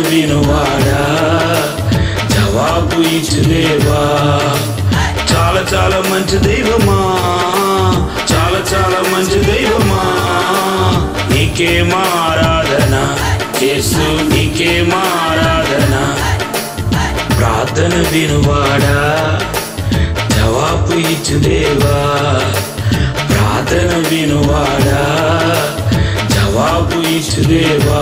వినువాడా జవాబు ఇచ్చుదేవా చాలా చాలా మంచి దైవమా చాలా చాలా మంచి దైవమా నీకే మారాధన యేసు నీకే మారాధన ప్రార్థన వినువాడా జవాబు ఇచ్చుదేవా ప్రార్థన వినువాడా జవాబు ఇచ్చుదేవా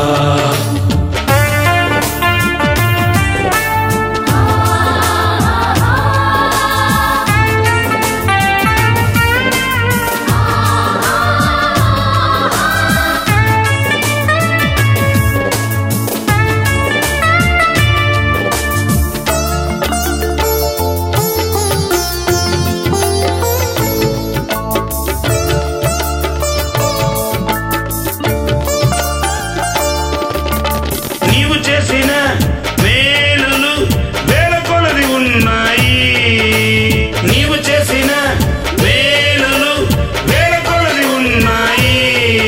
నీవు చేసిన మేలులు వేల కొలది ఉన్నాయి నీవు చేసిన మేలులు వేల కొలది ఉన్నాయి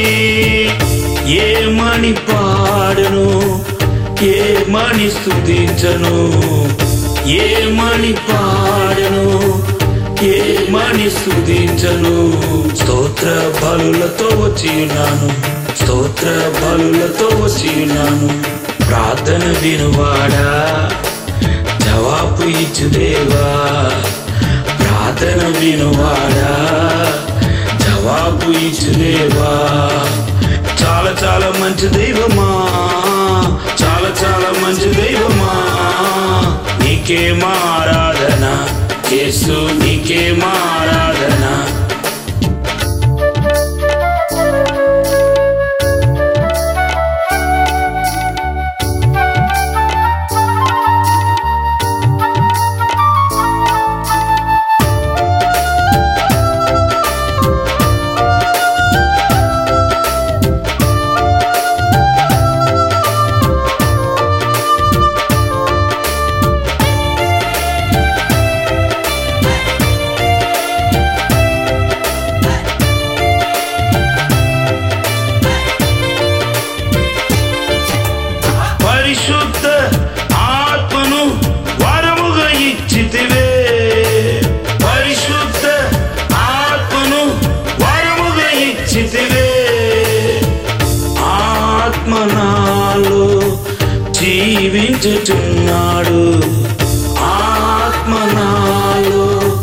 ఏమని పాడును ఏమని స్తుతించను ఏమని పాడను ఏమని స్తుతించను స్తోత్ర బలులతో వచ్చి ఉన్నాను స్తోత్ర బలులతో వచ్చి ఉన్నాను ప్రార్థన వినువాడా జవాబు ఇచ్చుదేవా ప్రార్థన వినువాడా జవాబు ఇచ్చుదేవా చాలా చాలా మంచి దైవమా చాలా చాలా మంచి దైవమా నీకే మారాధన యేసు నీకే మారాధన పరిశుద్ధ ఆత్మను వరముగా ఇచ్చితివే పరిశుద్ధ ఆత్మను వరముగా ఇచ్చితివే ఆత్మ నాలో జీవించుచున్నాడు ఆత్మ నాలో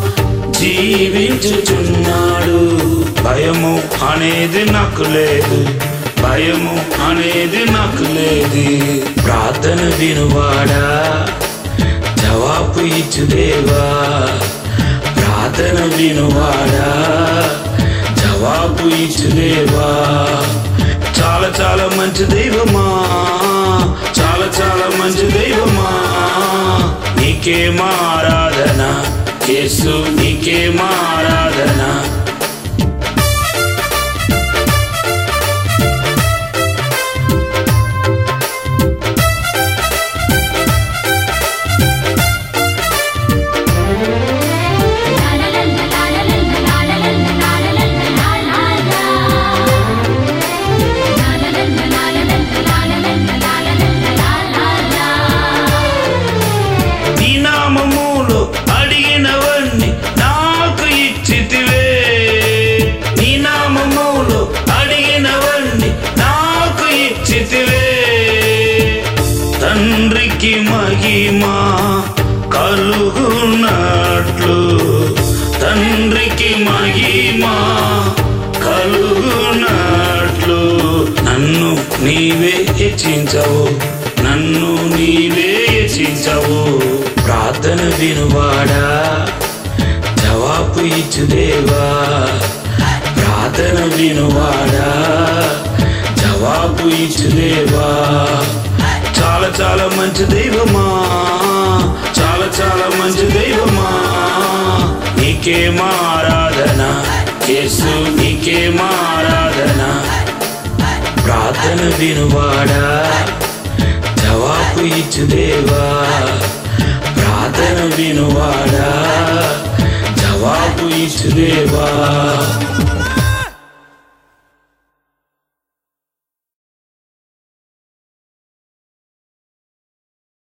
జీవించుచున్నాడు భయము అనేది నాకు లేదు భయము అనేది నాకు లేదు ప్రార్థన వినువాడా జవాబు ఇచ్చుదేవా ప్రార్థన వినువాడా జవాబు ఇచ్చుదేవా చాలా చాలా మంచి దైవమా చాలా చాలా మంచి దైవమా నీకే మారాధన యేసు నీకే మారాధన నీ నామములో అడిగినవన్నీ నాకు ఇచ్చితివే నీ నామములో అడిగినవన్నీ నాకు ఇచ్చితివే తండ్రికి మహిమా కలుగునట్లు తండ్రికి మహిమా కలుగునట్లు నన్ను నీవే హెచ్చించవు నన్ను నీవే హెచ్చించవు ప్రార్థన వినువాడా జవాబు ఇచ్చుదేవా ప్రార్థన వినువాడా జవాబు ఇచ్చుదేవా చాలా చాలా మంచి దైవమా చాలా చాలా మంచి దైవమా నీకే మారాధన యేసు నీకే మారాధన ప్రార్థన వినువాడా జవాబు ఇచ్చుదేవా ప్రార్థన వినువాడా జవాబు ఇచ్చుదేవా